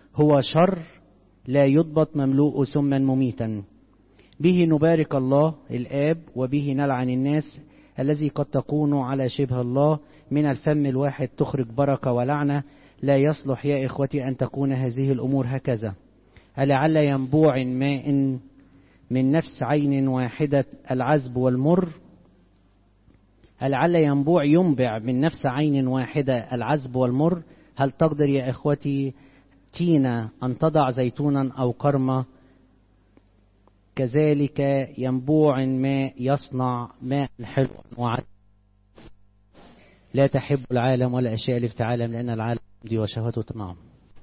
هو شر لا يضبط مملوء سما مميتا به نبارك الله الآب وبه نلعن الناس الذي قد تكون على شبه الله من الفم الواحد تخرج بركة ولعنة لا يصلح يا إخوتي أن تكون هذه الأمور هكذا ألعل ينبوع ماء من نفس عين واحدة العذب والمر ألعل ينبوع ينبع من نفس عين واحدة العذب والمر هل تقدر يا إخوتي تينا أن تضع زيتونا أو كرمة كذلك ينبوع ماء يصنع ماء حلو وعذب لا تحب العالم ولا أشياء اللي في العالم لأن العالم دي وشهوته تمام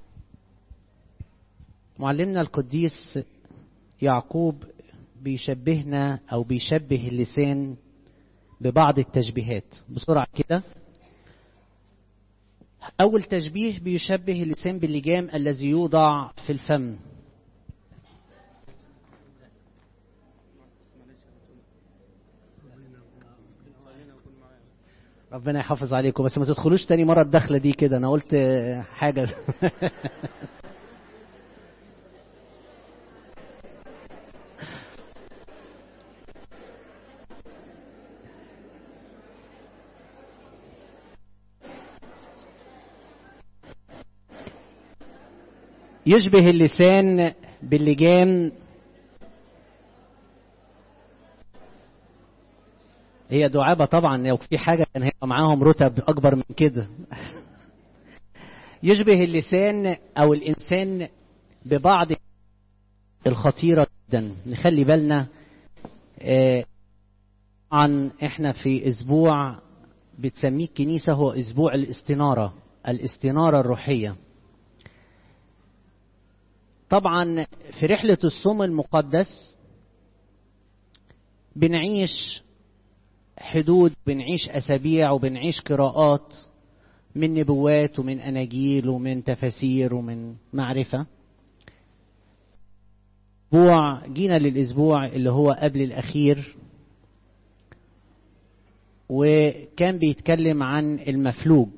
معلمنا القديس يعقوب بيشبهنا أو بيشبه اللسان ببعض التشبيهات بسرعة كده أول تشبيه بيشبه اللسان باللجام الذي يوضع في الفم ربنا يحافظ عليكم بس ما تدخلوش تاني مرة الدخلة دي كده أنا قلت حاجة يشبه اللسان باللجام هي دعابة طبعا لو في حاجة كان هيبقى معاهم رتب أكبر من كده يشبه اللسان أو الإنسان ببعض الخطيرة جدا نخلي بالنا عن احنا في أسبوع بتسميه الكنيسة هو أسبوع الاستنارة الاستنارة الروحية طبعا في رحلة الصوم المقدس بنعيش حدود بنعيش أسابيع وبنعيش قراءات من نبوات ومن أناجيل ومن تفاسير ومن معرفة أسبوع جينا للأسبوع اللي هو قبل الأخير وكان بيتكلم عن المفلوج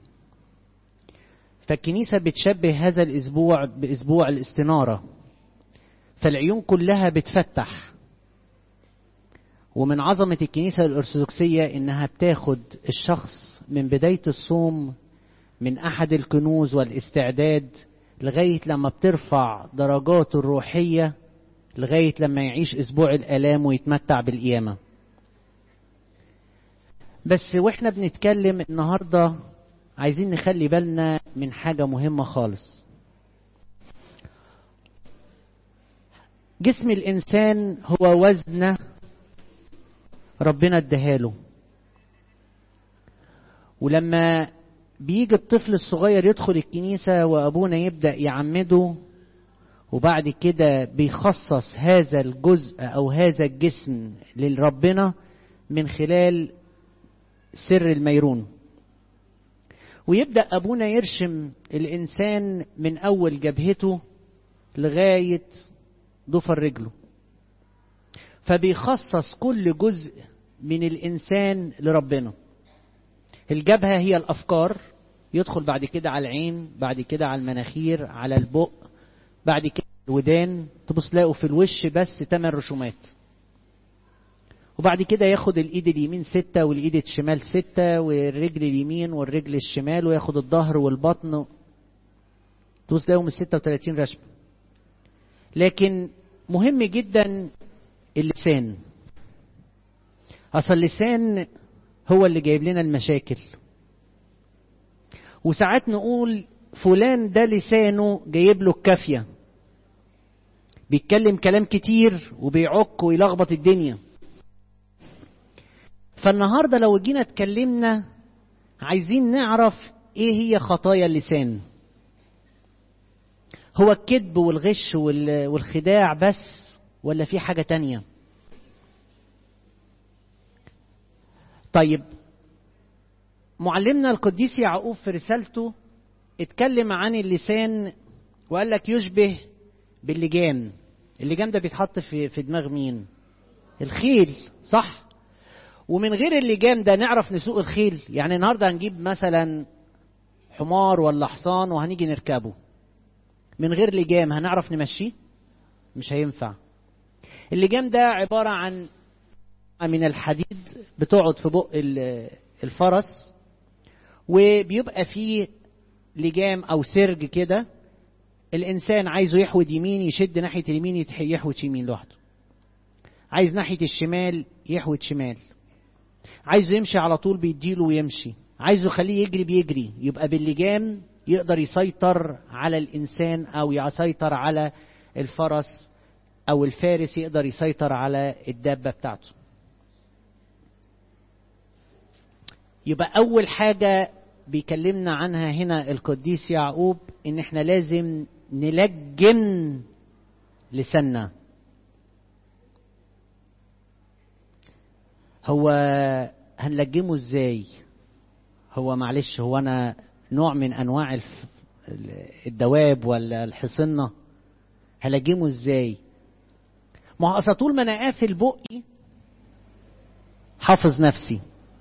فالكنيسة بتشبه هذا الأسبوع بأسبوع الاستنارة فالعيون كلها بتفتح ومن عظمة الكنيسة الأرثوذكسية إنها بتاخد الشخص من بداية الصوم من أحد الكنوز والاستعداد لغاية لما بترفع درجاته الروحية لغاية لما يعيش أسبوع الآلام ويتمتع بالقيامة بس وإحنا بنتكلم النهاردة عايزين نخلي بالنا من حاجة مهمة خالص جسم الإنسان هو وزنه ربنا اداهاله ولما بيجي الطفل الصغير يدخل الكنيسة وأبونا يبدأ يعمده وبعد كده بيخصص هذا الجزء أو هذا الجسم لربنا من خلال سر الميرون ويبدأ أبونا يرشم الإنسان من أول جبهته لغاية ضفر رجله فبيخصص كل جزء من الإنسان لربنا الجبهة هي الأفكار يدخل بعد كده على العين بعد كده على المناخير على البق بعد كده الودان تبص تلاقوا في الوش بس تمن رسومات وبعد كده ياخد الايد اليمين ستة والايد الشمال ستة والرجل اليمين والرجل الشمال وياخد الظهر والبطن تبص تلاقوا من 36 رشمة لكن مهم جدا اللسان اصل اللسان هو اللي جايب لنا المشاكل وساعات نقول فلان ده لسانه جايب له الكافيه بيتكلم كلام كتير وبيعك ويلخبط الدنيا فالنهارده لو جينا اتكلمنا عايزين نعرف ايه هي خطايا اللسان هو الكذب والغش والخداع بس ولا في حاجة تانية طيب معلمنا القديس يعقوب في رسالته اتكلم عن اللسان وقال لك يشبه باللجام اللجام ده بيتحط في في دماغ مين الخيل صح ومن غير اللجام ده نعرف نسوق الخيل يعني النهارده هنجيب مثلا حمار ولا حصان وهنيجي نركبه من غير لجام هنعرف نمشيه مش هينفع اللجام ده عبارة عن من الحديد بتقعد في بق الفرس وبيبقى فيه لجام او سرج كده الانسان عايزه يحود يمين يشد ناحيه اليمين يحود يمين لوحده عايز ناحيه الشمال يحود شمال عايزه يمشي على طول بيديله ويمشي عايزه يخليه يجري بيجري يبقى باللجام يقدر يسيطر على الانسان او يسيطر على الفرس او الفارس يقدر يسيطر على الدابه بتاعته يبقى اول حاجه بيكلمنا عنها هنا القديس يعقوب ان احنا لازم نلجم لساننا هو هنلجمه ازاي هو معلش هو انا نوع من انواع الف... الدواب ولا الحصنة هلجمه ازاي ما هو طول ما انا قافل بقي حافظ نفسي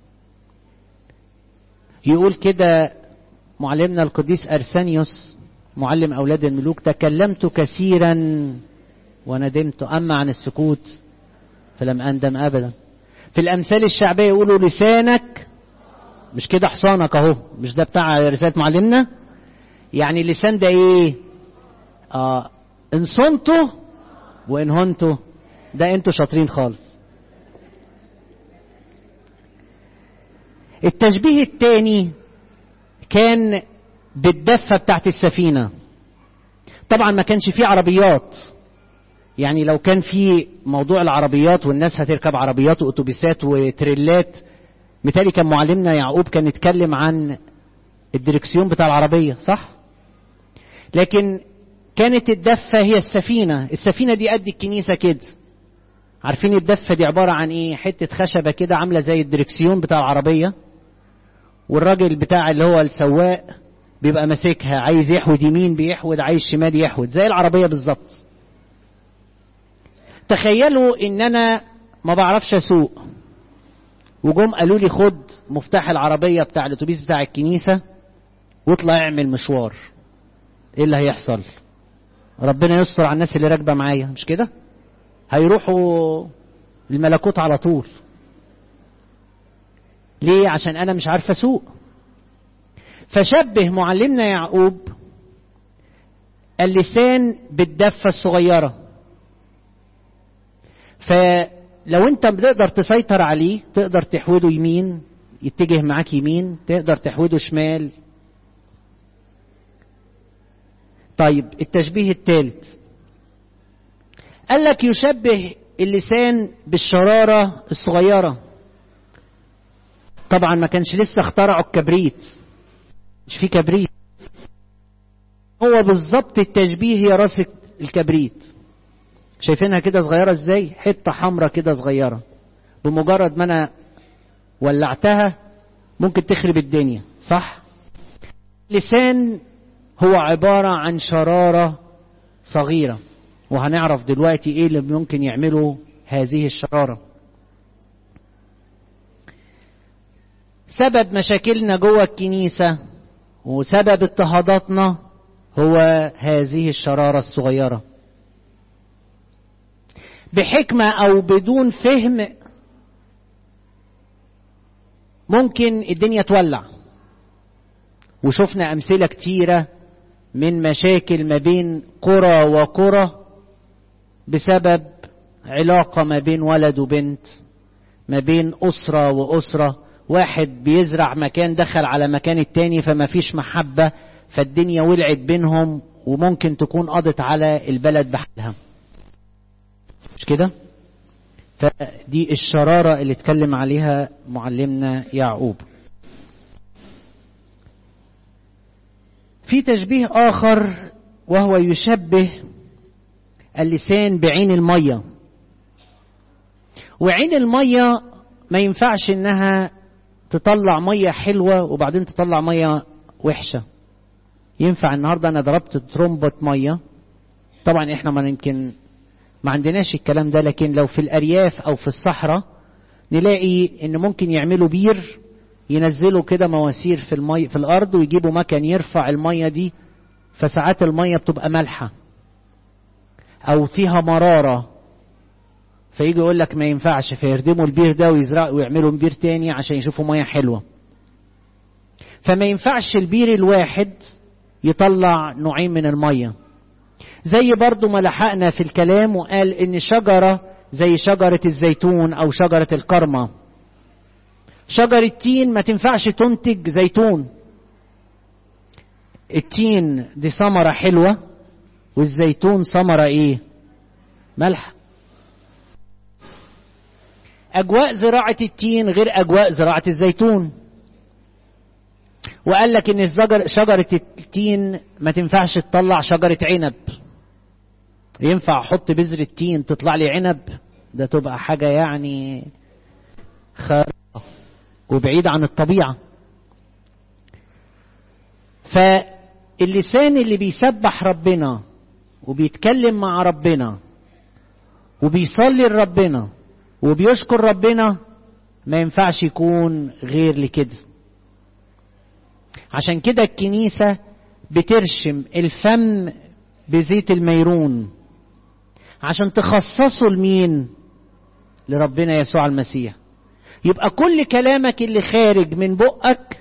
يقول كده معلمنا القديس ارسانيوس معلم اولاد الملوك تكلمت كثيرا وندمت اما عن السكوت فلم اندم ابدا في الامثال الشعبيه يقولوا لسانك مش كده حصانك اهو مش ده بتاع رساله معلمنا يعني اللسان ده ايه اه ان صنته وان هنته ده انتوا شاطرين خالص التشبيه الثاني كان بالدفة بتاعت السفينة طبعا ما كانش فيه عربيات يعني لو كان في موضوع العربيات والناس هتركب عربيات واتوبيسات وتريلات مثالي كان معلمنا يعقوب كان يتكلم عن الدركسيون بتاع العربية صح لكن كانت الدفة هي السفينة السفينة دي قد الكنيسة كده عارفين الدفة دي عبارة عن ايه حتة خشبة كده عاملة زي الدركسيون بتاع العربية والراجل بتاع اللي هو السواق بيبقى ماسكها عايز يحود يمين بيحود عايز شمال يحود زي العربية بالظبط تخيلوا ان انا ما بعرفش اسوق وجم قالوا لي خد مفتاح العربية بتاع الاتوبيس بتاع الكنيسة واطلع اعمل مشوار ايه اللي هيحصل ربنا يستر على الناس اللي راكبة معايا مش كده هيروحوا الملكوت على طول ليه عشان انا مش عارف اسوق فشبه معلمنا يعقوب اللسان بالدفة الصغيرة فلو انت بتقدر تسيطر عليه تقدر تحوده يمين يتجه معاك يمين تقدر تحوده شمال طيب التشبيه الثالث قال لك يشبه اللسان بالشرارة الصغيرة طبعا ما كانش لسه اخترعوا الكبريت مش في كبريت هو بالظبط التشبيه هي راس الكبريت شايفينها كده صغيرة ازاي حتة حمرة كده صغيرة بمجرد ما انا ولعتها ممكن تخرب الدنيا صح لسان هو عبارة عن شرارة صغيرة وهنعرف دلوقتي ايه اللي ممكن يعمله هذه الشرارة سبب مشاكلنا جوه الكنيسة وسبب اضطهاداتنا هو هذه الشرارة الصغيرة بحكمة أو بدون فهم ممكن الدنيا تولع وشفنا أمثلة كتيرة من مشاكل ما بين قرى وقرى بسبب علاقة ما بين ولد وبنت ما بين أسرة وأسرة واحد بيزرع مكان دخل على مكان التاني فما فيش محبة فالدنيا ولعت بينهم وممكن تكون قضت على البلد بحالها مش كده فدي الشرارة اللي اتكلم عليها معلمنا يعقوب في تشبيه آخر وهو يشبه اللسان بعين المية وعين المية ما ينفعش انها تطلع مية حلوة وبعدين تطلع مية وحشة ينفع النهاردة انا ضربت ترمبة مية طبعا احنا ما يمكن ما عندناش الكلام ده لكن لو في الارياف او في الصحراء نلاقي ان ممكن يعملوا بير ينزلوا كده مواسير في المي في الارض ويجيبوا مكن يرفع الميه دي فساعات المية بتبقى مالحة أو فيها مرارة فيجي يقول لك ما ينفعش فيردموا البير ده ويزرعوا ويعملوا بير تاني عشان يشوفوا مية حلوة فما ينفعش البير الواحد يطلع نوعين من المية زي برضو ما لحقنا في الكلام وقال ان شجرة زي شجرة الزيتون او شجرة الكرمة شجر التين ما تنفعش تنتج زيتون التين دي ثمرة حلوة والزيتون ثمرة ايه ملح اجواء زراعة التين غير اجواء زراعة الزيتون وقال لك ان شجرة التين ما تنفعش تطلع شجرة عنب ينفع احط بذر التين تطلع لي عنب ده تبقى حاجة يعني خارقة وبعيد عن الطبيعة فاللسان اللي بيسبح ربنا وبيتكلم مع ربنا وبيصلي لربنا وبيشكر ربنا ما ينفعش يكون غير لكده عشان كده الكنيسة بترشم الفم بزيت الميرون عشان تخصصه لمين لربنا يسوع المسيح يبقى كل كلامك اللي خارج من بقك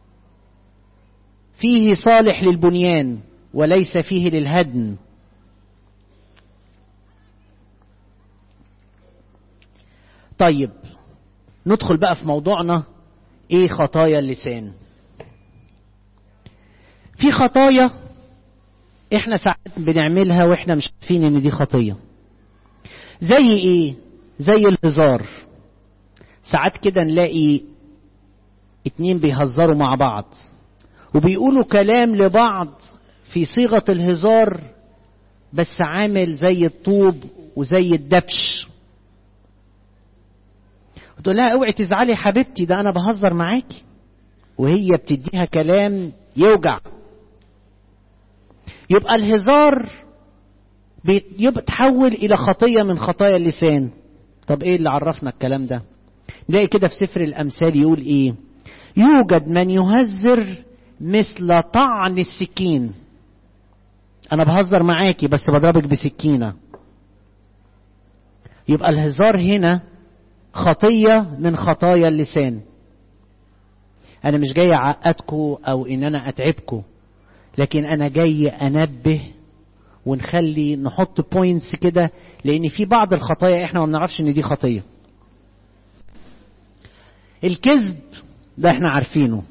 فيه صالح للبنيان وليس فيه للهدم طيب ندخل بقى في موضوعنا ايه خطايا اللسان في خطايا احنا ساعات بنعملها واحنا مش عارفين ان دي خطيه زي ايه زي الهزار ساعات كده نلاقي اتنين بيهزروا مع بعض وبيقولوا كلام لبعض في صيغه الهزار بس عامل زي الطوب وزي الدبش تقول لها اوعي تزعلي يا حبيبتي ده انا بهزر معاكي وهي بتديها كلام يوجع يبقى الهزار بيتحول الى خطيه من خطايا اللسان طب ايه اللي عرفنا الكلام ده نلاقي كده في سفر الامثال يقول ايه يوجد من يهزر مثل طعن السكين انا بهزر معاكي بس بضربك بسكينه يبقى الهزار هنا خطيه من خطايا اللسان انا مش جاي اعقدكم او ان انا اتعبكم لكن انا جاي انبه ونخلي نحط بوينتس كده لان في بعض الخطايا احنا ما بنعرفش ان دي خطيه الكذب ده احنا عارفينه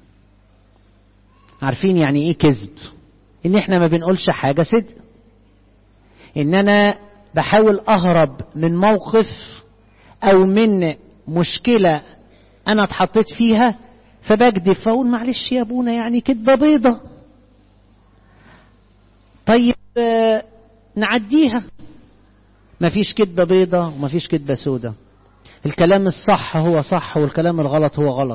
عارفين يعني ايه كذب ان احنا ما بنقولش حاجه صدق ان انا بحاول اهرب من موقف او من مشكله انا اتحطيت فيها فبكذب فاقول معلش يا ابونا يعني كدبه بيضه طيب نعديها مفيش كدبة بيضة ومفيش كدبة سودة الكلام الصح هو صح والكلام الغلط هو غلط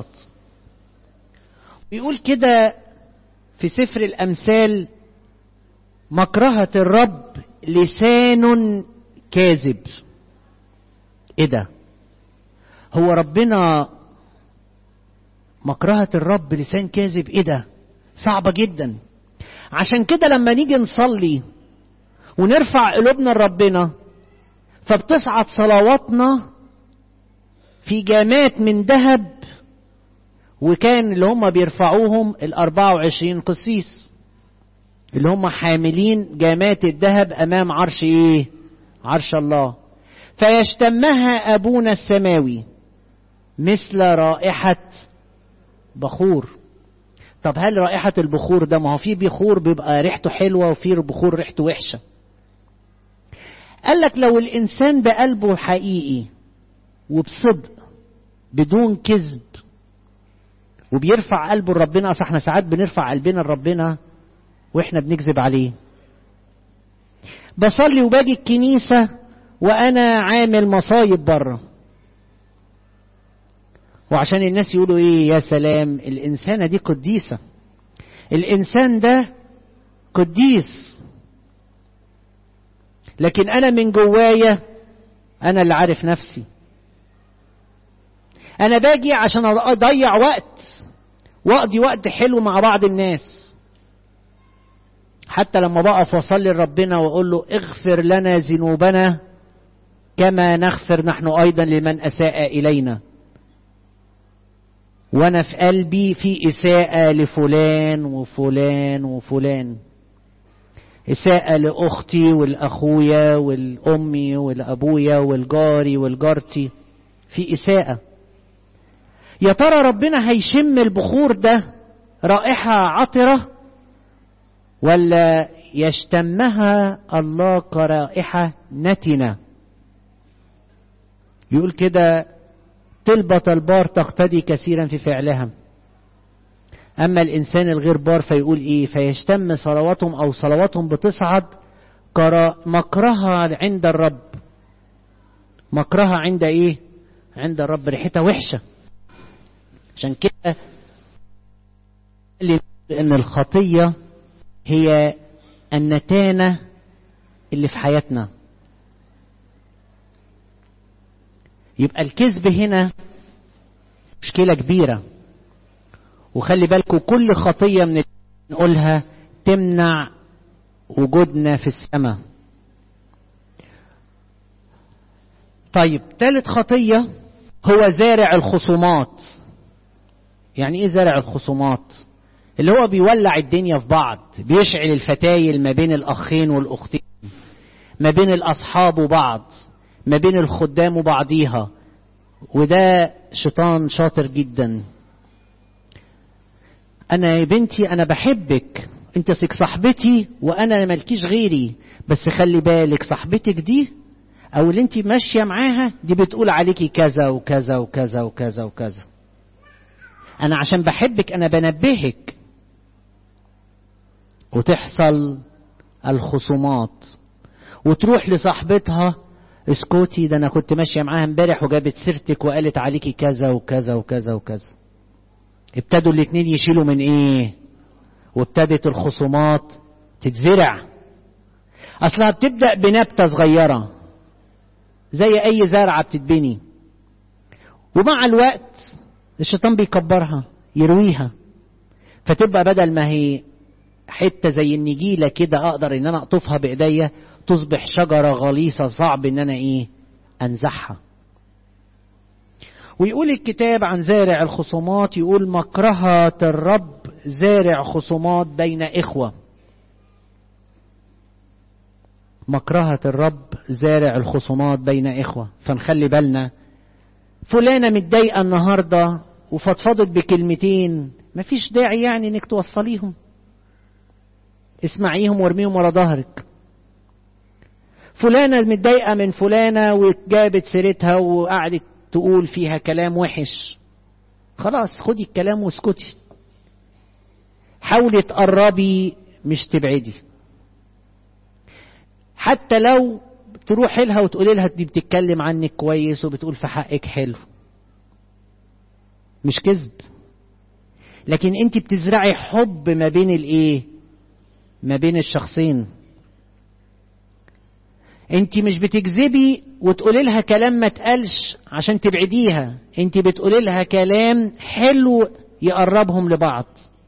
بيقول كده في سفر الأمثال مكرهة الرب لسان كاذب ايه ده هو ربنا مكرهة الرب لسان كاذب ايه ده صعبة جدا عشان كده لما نيجي نصلي ونرفع قلوبنا لربنا فبتصعد صلواتنا في جامات من ذهب وكان اللي هم بيرفعوهم ال 24 قسيس اللي هم حاملين جامات الذهب امام عرش ايه؟ عرش الله فيشتمها ابونا السماوي مثل رائحه بخور طب هل رائحة البخور ده ما هو في بخور بيبقى ريحته حلوة وفي بخور ريحته وحشة قال لك لو الإنسان بقلبه حقيقي وبصدق بدون كذب وبيرفع قلبه لربنا اصل احنا ساعات بنرفع قلبنا لربنا واحنا بنكذب عليه بصلي وباجي الكنيسة وانا عامل مصايب بره وعشان الناس يقولوا ايه يا سلام الانسانه دي قديسه الانسان ده قديس لكن انا من جوايا انا اللي عارف نفسي انا باجي عشان اضيع وقت واقضي وقت حلو مع بعض الناس حتى لما بقف واصلي لربنا واقول له اغفر لنا ذنوبنا كما نغفر نحن ايضا لمن اساء الينا وانا في قلبي في اساءه لفلان وفلان وفلان اساءه لاختي والاخويا والامي والابويا والجاري والجارتي في اساءه يا ترى ربنا هيشم البخور ده رائحه عطره ولا يشتمها الله كرائحه نتنه يقول كده طلبة البار تقتدي كثيرا في فعلها أما الإنسان الغير بار فيقول إيه فيشتم صلواتهم أو صلواتهم بتصعد مكرها عند الرب مكرها عند إيه عند الرب ريحتها وحشة عشان كده إن الخطية هي النتانة اللي في حياتنا يبقى الكذب هنا مشكلة كبيرة وخلي بالكم كل خطية من نقولها تمنع وجودنا في السماء طيب ثالث خطية هو زارع الخصومات يعني ايه زارع الخصومات اللي هو بيولع الدنيا في بعض بيشعل الفتايل ما بين الاخين والاختين ما بين الاصحاب وبعض ما بين الخدام وبعضيها وده شيطان شاطر جدا انا يا بنتي انا بحبك انت سك صاحبتي وانا مالكيش غيري بس خلي بالك صاحبتك دي او اللي انت ماشيه معاها دي بتقول عليكي كذا وكذا وكذا وكذا وكذا انا عشان بحبك انا بنبهك وتحصل الخصومات وتروح لصاحبتها اسكوتي ده انا كنت ماشيه معاها امبارح وجابت سيرتك وقالت عليكي كذا وكذا وكذا وكذا ابتدوا الاتنين يشيلوا من ايه وابتدت الخصومات تتزرع اصلها بتبدا بنبته صغيره زي اي زرعه بتتبني ومع الوقت الشيطان بيكبرها يرويها فتبقى بدل ما هي حته زي النجيله كده اقدر ان انا اقطفها بايديا تصبح شجره غليظه صعب ان انا ايه انزعها ويقول الكتاب عن زارع الخصومات يقول مكرهة الرب زارع خصومات بين إخوة مكرهة الرب زارع الخصومات بين إخوة فنخلي بالنا فلانة متضايقة النهاردة وفضفضت بكلمتين مفيش داعي يعني انك توصليهم اسمعيهم وارميهم ورا ظهرك فلانة متضايقة من فلانة وجابت سيرتها وقعدت تقول فيها كلام وحش خلاص خدي الكلام واسكتي حاولي تقربي مش تبعدي حتى لو تروحي لها وتقولي لها دي بتتكلم عنك كويس وبتقول في حقك حلو مش كذب لكن انت بتزرعي حب ما بين الايه ما بين الشخصين انت مش بتكذبي وتقولي لها كلام ما تقالش عشان تبعديها انت بتقولي لها كلام حلو يقربهم لبعض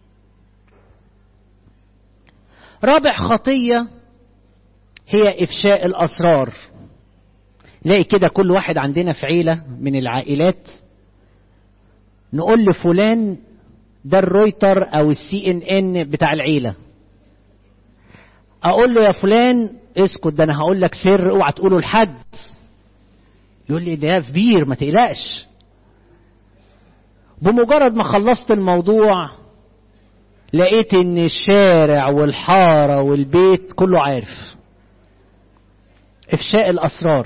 رابع خطية هي إفشاء الأسرار لاقي كده كل واحد عندنا في عيلة من العائلات نقول لفلان ده الرويتر أو السي ان ان بتاع العيلة أقول له يا فلان اسكت ده أنا هقول لك سر اوعى تقوله لحد يقول لي ده كبير ما تقلقش بمجرد ما خلصت الموضوع لقيت ان الشارع والحاره والبيت كله عارف افشاء الاسرار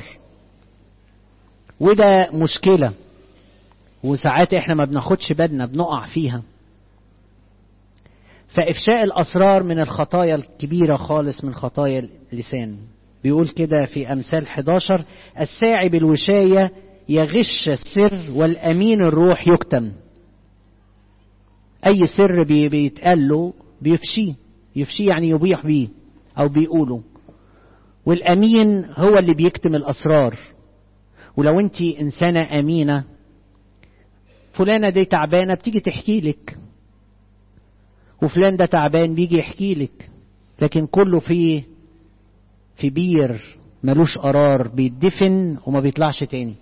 وده مشكله وساعات احنا ما بناخدش بالنا بنقع فيها فافشاء الاسرار من الخطايا الكبيره خالص من خطايا اللسان بيقول كده في امثال 11 الساعي بالوشايه يغش السر والامين الروح يكتم اي سر بي بيتقال له بيفشيه يفشيه يعني يبيح بيه او بيقوله والامين هو اللي بيكتم الاسرار ولو انت انسانه امينه فلانه دي تعبانه بتيجي تحكي لك وفلان ده تعبان بيجي يحكي لك لكن كله في في بير ملوش قرار بيدفن وما بيطلعش تاني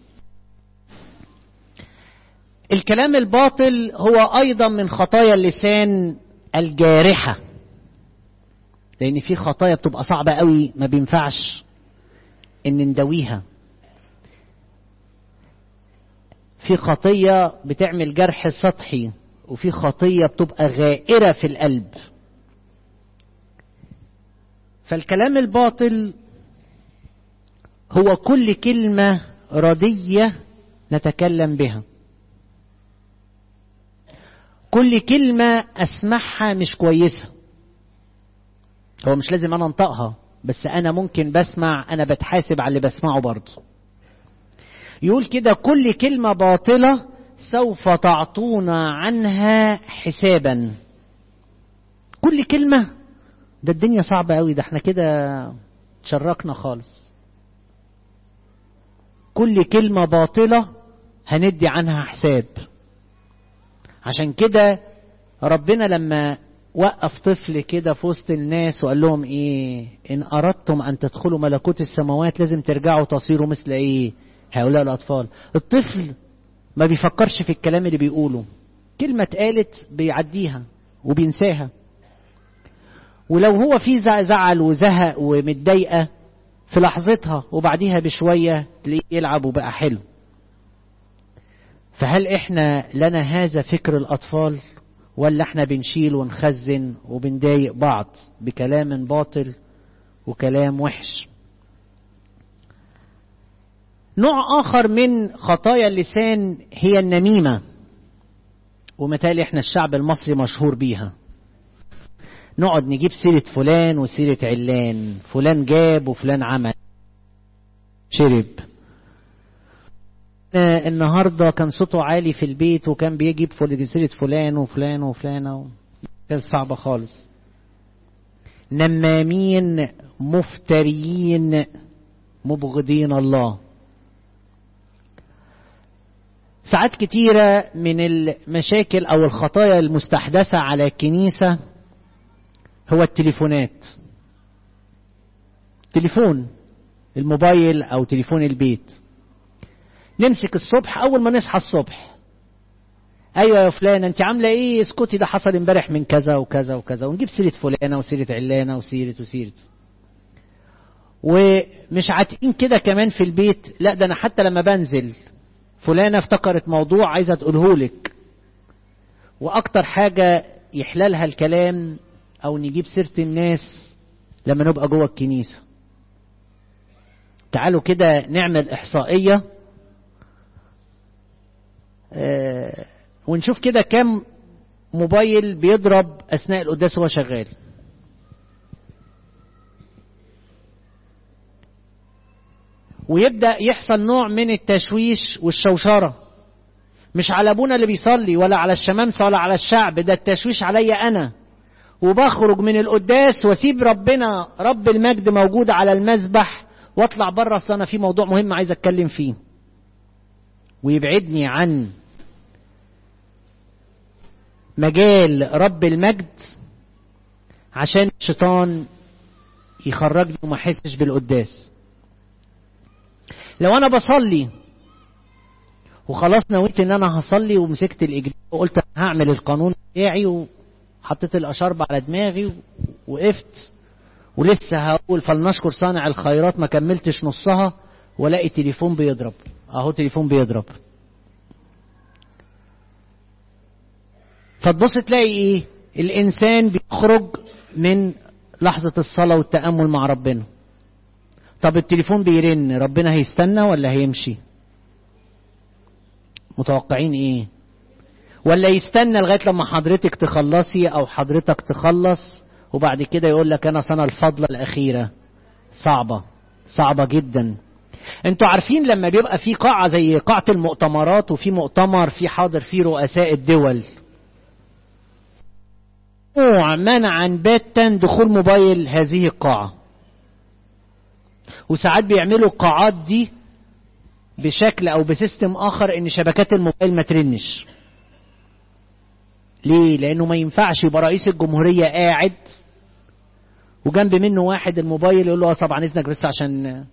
الكلام الباطل هو ايضا من خطايا اللسان الجارحه لان في خطايا بتبقى صعبه قوي ما بينفعش ان ندويها في خطيه بتعمل جرح سطحي وفي خطيه بتبقى غائره في القلب فالكلام الباطل هو كل كلمه رديه نتكلم بها كل كلمه اسمعها مش كويسه هو مش لازم انا انطقها بس انا ممكن بسمع انا بتحاسب على اللي بسمعه برضه يقول كده كل كلمه باطله سوف تعطون عنها حسابا كل كلمه ده الدنيا صعبه قوي ده احنا كده تشركنا خالص كل كلمه باطله هندي عنها حساب عشان كده ربنا لما وقف طفل كده في وسط الناس وقال لهم ايه ان اردتم ان تدخلوا ملكوت السماوات لازم ترجعوا تصيروا مثل ايه هؤلاء الاطفال الطفل ما بيفكرش في الكلام اللي بيقوله كلمة اتقالت بيعديها وبينساها ولو هو في زعل وزهق ومتضايقة في لحظتها وبعديها بشوية تلاقيه يلعب وبقى حلو فهل احنا لنا هذا فكر الاطفال ولا احنا بنشيل ونخزن وبنضايق بعض بكلام باطل وكلام وحش نوع اخر من خطايا اللسان هي النميمه ومثال احنا الشعب المصري مشهور بيها نقعد نجيب سيرة فلان وسيرة علان فلان جاب وفلان عمل شرب النهارده كان صوته عالي في البيت وكان بيجيب سيرة فلان وفلان وفلانة كانت صعبة خالص نمامين مفتريين مبغضين الله ساعات كتيرة من المشاكل أو الخطايا المستحدثة على الكنيسة هو التليفونات تليفون الموبايل أو تليفون البيت نمسك الصبح اول ما نصحى الصبح ايوه يا فلانه انت عامله ايه اسكتي ده حصل امبارح من كذا وكذا وكذا ونجيب سيره فلانه وسيره علانه وسيره وسيره ومش عاتقين كده كمان في البيت لا ده انا حتى لما بنزل فلانه افتكرت موضوع عايزه تقوله لك واكتر حاجه يحللها الكلام او نجيب سيره الناس لما نبقى جوه الكنيسه تعالوا كده نعمل احصائيه آه ونشوف كده كم موبايل بيضرب اثناء القداس وهو شغال ويبدا يحصل نوع من التشويش والشوشره مش على ابونا اللي بيصلي ولا على الشمامسه ولا على الشعب ده التشويش عليا انا وبخرج من القداس واسيب ربنا رب المجد موجود على المذبح واطلع بره اصل انا في موضوع مهم عايز اتكلم فيه ويبعدني عن مجال رب المجد عشان الشيطان يخرجني وما احسش بالقداس لو انا بصلي وخلاص نويت ان انا هصلي ومسكت الاجري وقلت هعمل القانون بتاعي وحطيت الاشارب على دماغي وقفت ولسه هقول فلنشكر صانع الخيرات ما كملتش نصها والاقي تليفون بيضرب اهو تليفون بيضرب فتبص تلاقي ايه الانسان بيخرج من لحظة الصلاة والتأمل مع ربنا طب التليفون بيرن ربنا هيستنى ولا هيمشي متوقعين ايه ولا يستنى لغاية لما حضرتك تخلصي او حضرتك تخلص وبعد كده يقول لك انا سنة الفضلة الاخيرة صعبة صعبة جدا انتوا عارفين لما بيبقى في قاعة زي قاعة المؤتمرات وفي مؤتمر في حاضر فيه رؤساء الدول ممنوع منعا باتا دخول موبايل هذه القاعة وساعات بيعملوا القاعات دي بشكل او بسيستم اخر ان شبكات الموبايل ما ترنش ليه لانه ما ينفعش يبقى رئيس الجمهورية قاعد وجنب منه واحد الموبايل يقول له اه طبعا اذنك بس عشان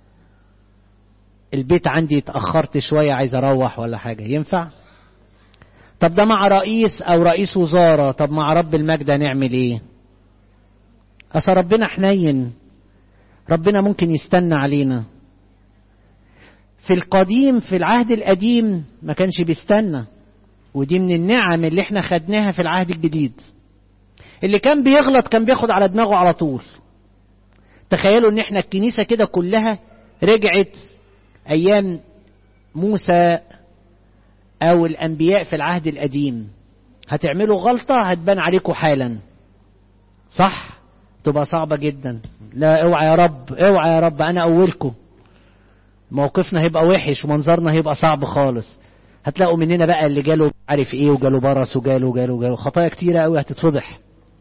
البيت عندي اتاخرت شويه عايز اروح ولا حاجه ينفع طب ده مع رئيس او رئيس وزاره طب مع رب المجد هنعمل ايه اصل ربنا حنين ربنا ممكن يستنى علينا في القديم في العهد القديم ما كانش بيستنى ودي من النعم اللي احنا خدناها في العهد الجديد اللي كان بيغلط كان بياخد على دماغه على طول تخيلوا ان احنا الكنيسة كده كلها رجعت ايام موسى او الانبياء في العهد القديم هتعملوا غلطة هتبان عليكم حالا صح تبقى صعبة جدا لا اوعى يا رب اوعى يا رب انا اولكم موقفنا هيبقى وحش ومنظرنا هيبقى صعب خالص هتلاقوا مننا بقى اللي جاله عارف ايه وجاله برص وجاله وجاله وجاله خطايا كتيرة قوي هتتفضح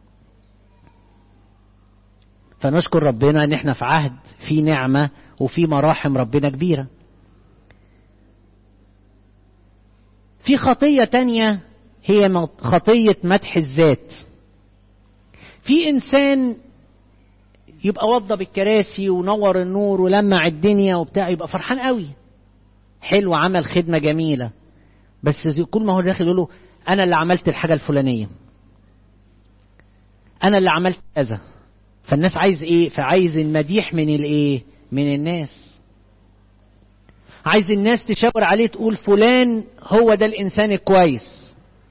فنشكر ربنا ان احنا في عهد في نعمة وفي مراحم ربنا كبيرة في خطية تانية هي خطية مدح الذات في انسان يبقى وضب الكراسي ونور النور ولمع الدنيا وبتاع يبقى فرحان قوي حلو عمل خدمة جميلة بس كل ما هو داخل يقول له أنا اللي عملت الحاجة الفلانية أنا اللي عملت كذا فالناس عايز إيه؟ فعايز المديح من الإيه؟ من الناس عايز الناس تشاور عليه تقول فلان هو ده الإنسان الكويس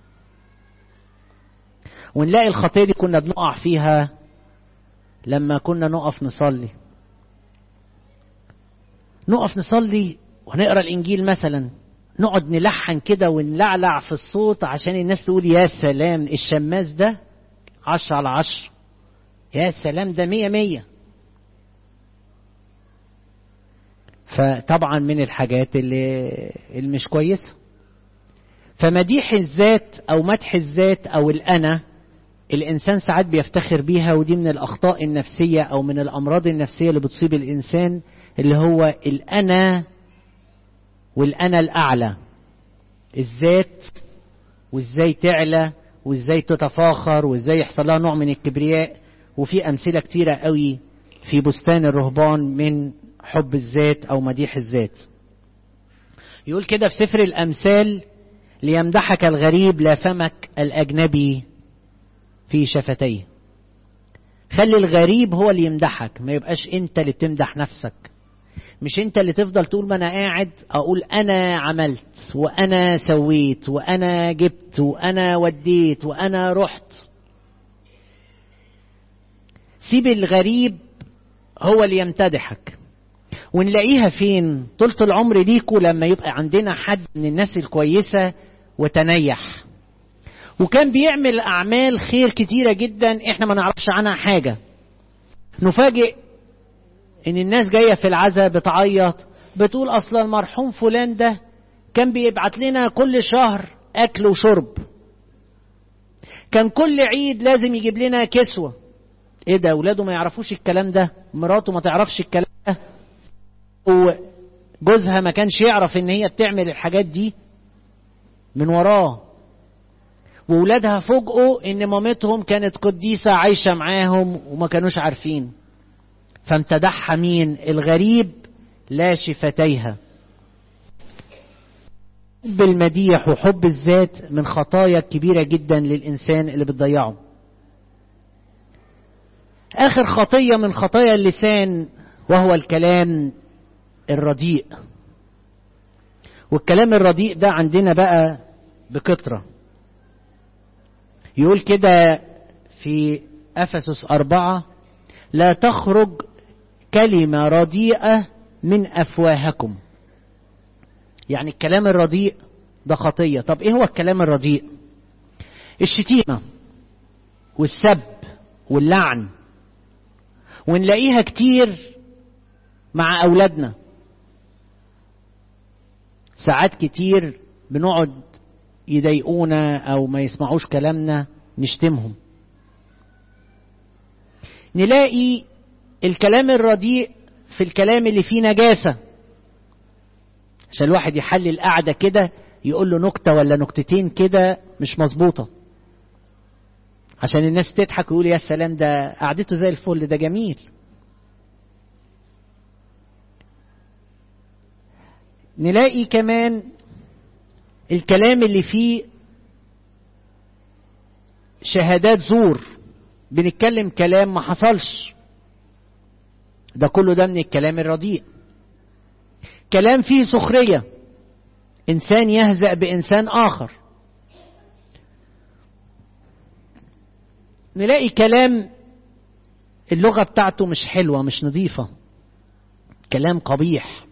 ونلاقي الخطية دي كنا بنقع فيها لما كنا نقف نصلي نقف نصلي ونقرا الانجيل مثلا نقعد نلحن كده ونلعلع في الصوت عشان الناس تقول يا سلام الشماس ده عشرة على عشرة يا سلام ده مية مية فطبعا من الحاجات اللي, اللي مش كويسة فمديح الذات أو مدح الذات أو الأنا الإنسان ساعات بيفتخر بيها ودي من الأخطاء النفسية أو من الأمراض النفسية اللي بتصيب الإنسان اللي هو الأنا والأنا الأعلى الذات وإزاي تعلى وإزاي تتفاخر وإزاي يحصل لها نوع من الكبرياء وفي أمثلة كتيرة قوي في بستان الرهبان من حب الذات أو مديح الذات يقول كده في سفر الأمثال ليمدحك الغريب لا فمك الأجنبي في شفتيه خلي الغريب هو اللي يمدحك ما يبقاش انت اللي بتمدح نفسك مش انت اللي تفضل تقول ما انا قاعد اقول انا عملت وانا سويت وانا جبت وانا وديت وانا رحت سيب الغريب هو اللي يمتدحك ونلاقيها فين طولة العمر ليكوا لما يبقى عندنا حد من الناس الكويسة وتنيح وكان بيعمل أعمال خير كتيرة جدا احنا ما نعرفش عنها حاجة نفاجئ ان الناس جاية في العزاء بتعيط بتقول اصلا المرحوم فلان ده كان بيبعت لنا كل شهر اكل وشرب كان كل عيد لازم يجيب لنا كسوة ايه ده اولاده ما يعرفوش الكلام ده مراته ما تعرفش الكلام ده وجوزها ما كانش يعرف ان هي بتعمل الحاجات دي من وراه وولادها فوجئوا ان مامتهم كانت قديسة عايشة معاهم وما كانوش عارفين فامتدحها مين الغريب لا شفتيها حب المديح وحب الذات من خطايا كبيرة جدا للإنسان اللي بتضيعه آخر خطية من خطايا اللسان وهو الكلام الرديء والكلام الرديء ده عندنا بقى بكترة يقول كده في أفسس أربعة لا تخرج كلمة رديئة من أفواهكم يعني الكلام الرديء ده خطية طب إيه هو الكلام الرديء الشتيمة والسب واللعن ونلاقيها كتير مع أولادنا ساعات كتير بنقعد يضايقونا أو ما يسمعوش كلامنا نشتمهم نلاقي الكلام الرديء في الكلام اللي فيه نجاسة عشان الواحد يحلل القعدة كده يقول له نكتة ولا نكتتين كده مش مظبوطة عشان الناس تضحك ويقول يا سلام ده قعدته زي الفل ده جميل نلاقي كمان الكلام اللي فيه شهادات زور بنتكلم كلام ما حصلش ده كله ده من الكلام الرديء كلام فيه سخرية إنسان يهزأ بإنسان آخر نلاقي كلام اللغة بتاعته مش حلوة مش نظيفة كلام قبيح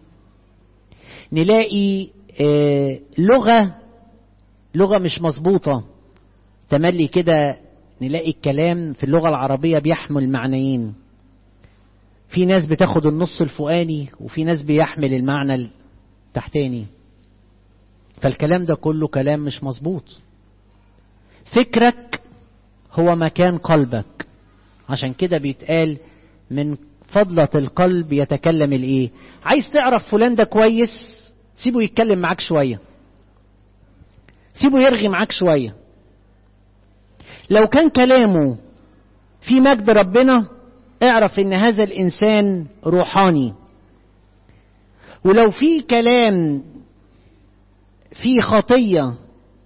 نلاقي آه لغة لغة مش مظبوطة تملي كده نلاقي الكلام في اللغة العربية بيحمل معنيين في ناس بتاخد النص الفوقاني وفي ناس بيحمل المعنى التحتاني فالكلام ده كله كلام مش مظبوط فكرك هو مكان قلبك عشان كده بيتقال من فضلة القلب يتكلم الايه عايز تعرف فلان ده كويس سيبه يتكلم معاك شوية سيبه يرغي معاك شوية لو كان كلامه في مجد ربنا اعرف ان هذا الانسان روحاني ولو في كلام في خطيه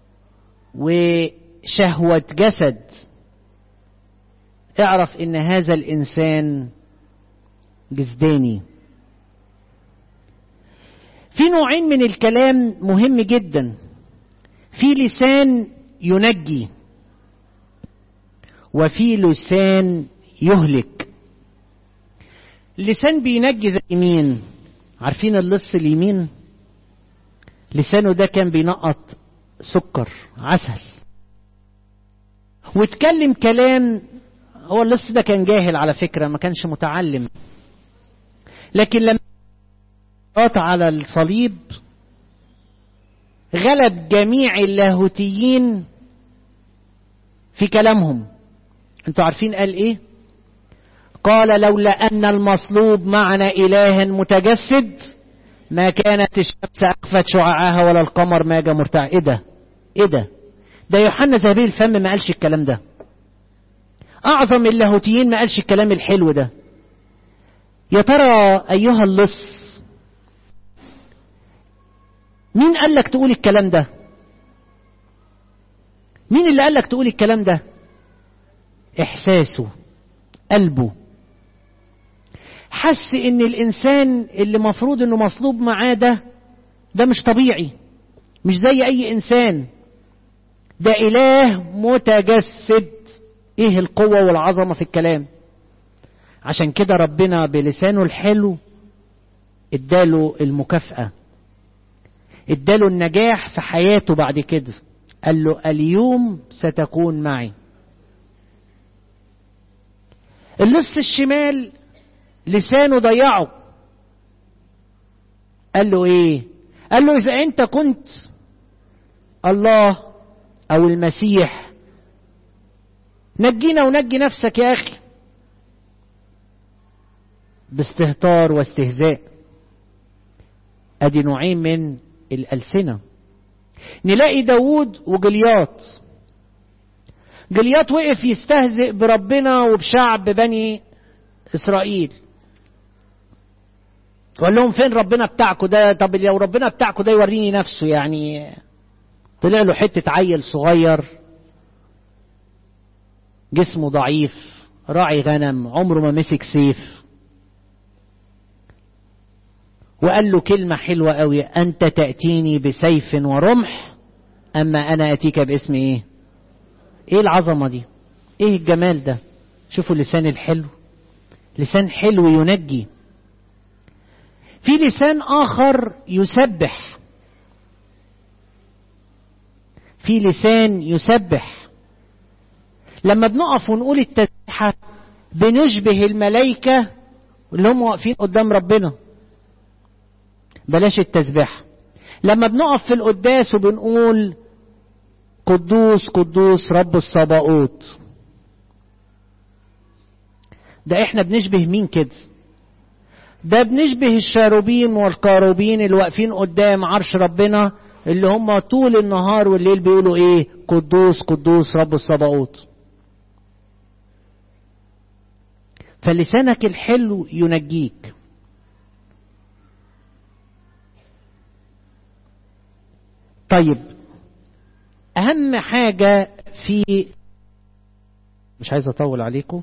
وشهوه جسد اعرف ان هذا الانسان جسداني في نوعين من الكلام مهم جدا في لسان ينجي وفي لسان يهلك اللسان بينجي زي مين عارفين اللص اليمين لسانه ده كان بينقط سكر عسل واتكلم كلام هو اللص ده كان جاهل على فكرة ما كانش متعلم لكن لما قاط على الصليب غلب جميع اللاهوتيين في كلامهم انتوا عارفين قال ايه قال لولا ان المصلوب معنا اله متجسد ما كانت الشمس اخفت شعاعها ولا القمر ماجا مرتع ايه ده ايه ده ده يوحنا ذهبي الفم ما قالش الكلام ده اعظم اللاهوتيين ما قالش الكلام الحلو ده يا ترى ايها اللص مين قال لك تقول الكلام ده مين اللي قال لك تقول الكلام ده احساسه قلبه حس ان الانسان اللي مفروض انه مصلوب معاه ده ده مش طبيعي مش زي اي انسان ده اله متجسد ايه القوة والعظمة في الكلام عشان كده ربنا بلسانه الحلو اداله المكافأة اداله النجاح في حياته بعد كده قال له اليوم ستكون معي اللص الشمال لسانه ضيعه قال له ايه قال له اذا انت كنت الله او المسيح نجينا ونجي نفسك يا اخي باستهتار واستهزاء ادي نوعين من الالسنه نلاقي داوود وجلياط جلياط وقف يستهزئ بربنا وبشعب بني اسرائيل وقال لهم فين ربنا بتاعكم ده طب لو ربنا بتاعكم ده يوريني نفسه يعني طلع له حته عيل صغير جسمه ضعيف راعي غنم عمره ما مسك سيف وقال له كلمة حلوة قوي أنت تأتيني بسيف ورمح أما أنا أتيك باسم إيه إيه العظمة دي إيه الجمال ده شوفوا اللسان الحلو لسان حلو ينجي في لسان آخر يسبح في لسان يسبح لما بنقف ونقول التسبيحة بنشبه الملائكة اللي هم واقفين قدام ربنا بلاش التسبيح لما بنقف في القداس وبنقول قدوس قدوس رب الصباؤوت ده احنا بنشبه مين كده ده بنشبه الشاروبين والكاروبين اللي واقفين قدام عرش ربنا اللي هم طول النهار والليل بيقولوا ايه قدوس قدوس رب الصباؤوت فلسانك الحلو ينجيك طيب اهم حاجة في مش عايز اطول عليكم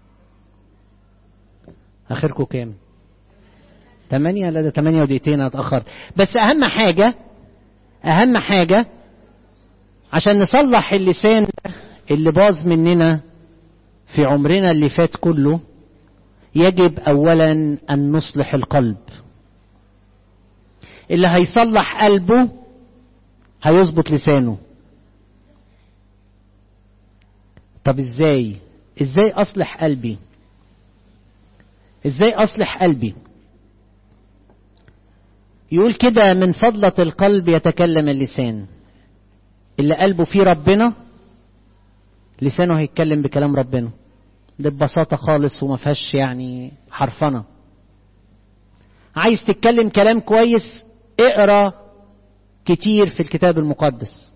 اخركم كام تمانية لا ده تمانية ودقيقتين اتأخر بس اهم حاجة اهم حاجة عشان نصلح اللسان اللي باظ مننا في عمرنا اللي فات كله يجب اولا ان نصلح القلب اللي هيصلح قلبه هيظبط لسانه طب ازاي ازاي اصلح قلبي ازاي اصلح قلبي يقول كده من فضلة القلب يتكلم اللسان اللي قلبه فيه ربنا لسانه هيتكلم بكلام ربنا ده ببساطة خالص وما فيهاش يعني حرفنة عايز تتكلم كلام كويس اقرا كتير في الكتاب المقدس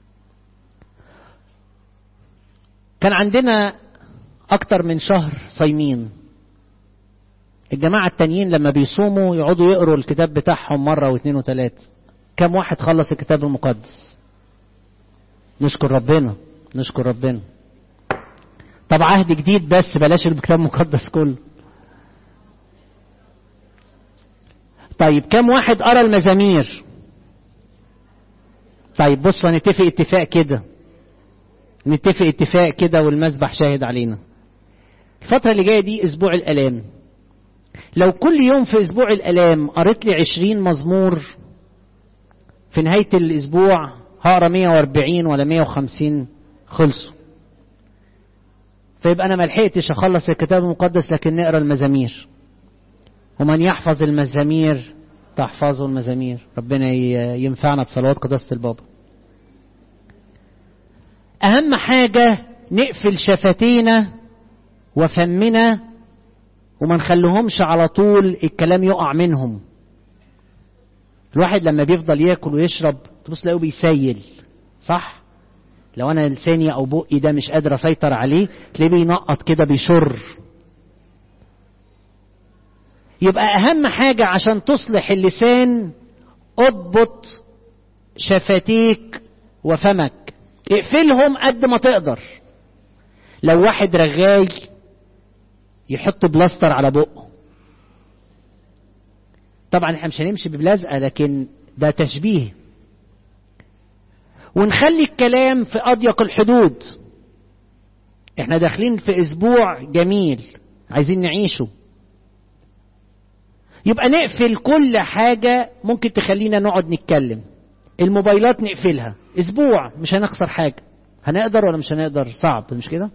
كان عندنا اكتر من شهر صايمين الجماعة التانيين لما بيصوموا يقعدوا يقروا الكتاب بتاعهم مرة واثنين وثلاثة كم واحد خلص الكتاب المقدس نشكر ربنا نشكر ربنا طب عهد جديد بس بلاش الكتاب المقدس كله طيب كم واحد قرا المزامير طيب بصوا هنتفق اتفاق كده نتفق اتفاق كده والمسبح شاهد علينا الفترة اللي جاية دي أسبوع الآلام لو كل يوم في أسبوع الآلام قريت لي عشرين مزمور في نهاية الأسبوع هقرا 140 ولا 150 خلصوا فيبقى أنا ما لحقتش أخلص الكتاب المقدس لكن نقرا المزامير ومن يحفظ المزامير تحفظه المزامير ربنا ينفعنا بصلوات قداسة البابا أهم حاجة نقفل شفتينا وفمنا وما نخليهمش على طول الكلام يقع منهم الواحد لما بيفضل ياكل ويشرب تبص تلاقيه بيسيل صح لو انا لساني او بقي ده مش قادر اسيطر عليه تلاقيه بينقط كده بيشر يبقى اهم حاجه عشان تصلح اللسان اضبط شفتيك وفمك اقفلهم قد ما تقدر لو واحد رغاي يحط بلاستر على بقه طبعا احنا مش هنمشي ببلزقه لكن ده تشبيه ونخلي الكلام في اضيق الحدود احنا داخلين في اسبوع جميل عايزين نعيشه يبقى نقفل كل حاجة ممكن تخلينا نقعد نتكلم الموبايلات نقفلها اسبوع مش هنخسر حاجة هنقدر ولا مش هنقدر صعب مش كده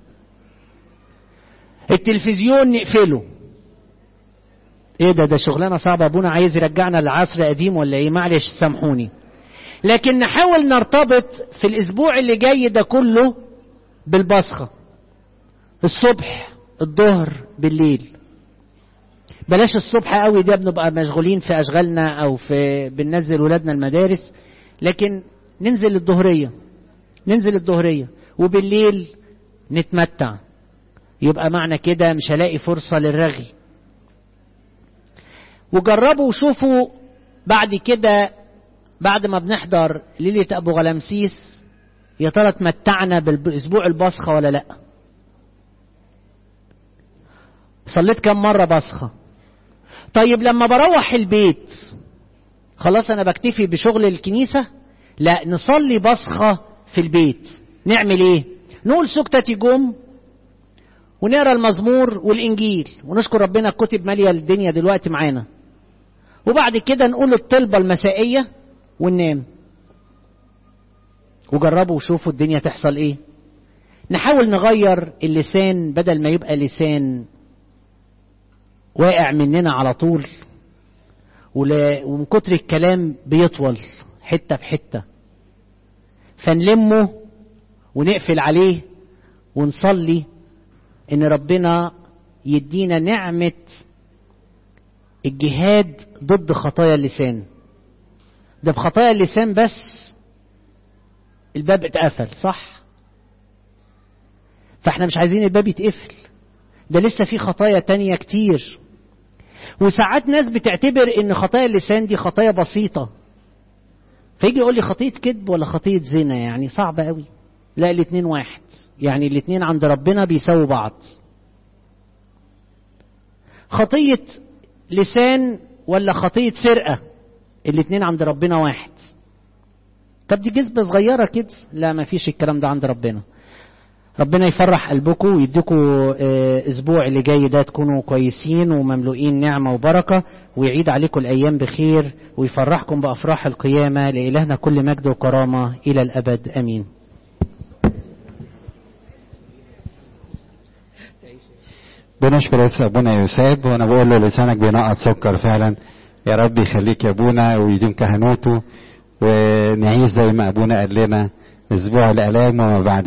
التلفزيون نقفله ايه ده ده شغلانه صعبه ابونا عايز يرجعنا لعصر قديم ولا ايه معلش سامحوني لكن نحاول نرتبط في الاسبوع اللي جاي ده كله بالبصخه الصبح الظهر بالليل بلاش الصبح قوي ده بنبقى مشغولين في اشغالنا او في بننزل ولادنا المدارس لكن ننزل الظهريه ننزل الظهريه وبالليل نتمتع يبقى معنى كده مش هلاقي فرصة للرغي وجربوا وشوفوا بعد كده بعد ما بنحضر ليلة أبو غلامسيس يا ترى اتمتعنا بالأسبوع البصخة ولا لأ صليت كم مرة بصخة طيب لما بروح البيت خلاص أنا بكتفي بشغل الكنيسة لا نصلي بصخة في البيت نعمل ايه نقول سكتة جم ونقرا المزمور والانجيل ونشكر ربنا الكتب ماليه الدنيا دلوقتي معانا وبعد كده نقول الطلبه المسائيه وننام وجربوا وشوفوا الدنيا تحصل ايه نحاول نغير اللسان بدل ما يبقى لسان واقع مننا على طول ومن كتر الكلام بيطول حته بحته فنلمه ونقفل عليه ونصلي ان ربنا يدينا نعمة الجهاد ضد خطايا اللسان ده بخطايا اللسان بس الباب اتقفل صح فاحنا مش عايزين الباب يتقفل ده لسه في خطايا تانية كتير وساعات ناس بتعتبر ان خطايا اللسان دي خطايا بسيطة فيجي يقول لي خطية كذب ولا خطية زنا يعني صعب قوي لا الاتنين واحد يعني الاتنين عند ربنا بيساووا بعض خطية لسان ولا خطية سرقة الاتنين عند ربنا واحد طب دي جذبة صغيرة كده لا ما فيش الكلام ده عند ربنا ربنا يفرح قلبكم ويديكم اسبوع اللي جاي ده تكونوا كويسين ومملوئين نعمه وبركه ويعيد عليكم الايام بخير ويفرحكم بافراح القيامه لالهنا كل مجد وكرامه الى الابد امين. بنشكر يا ابونا يوساب وانا بقول له لسانك بينقط سكر فعلا يا رب يخليك يا ابونا ويديم كهنوته ونعيش زي ما ابونا قال لنا اسبوع الالام وما بعد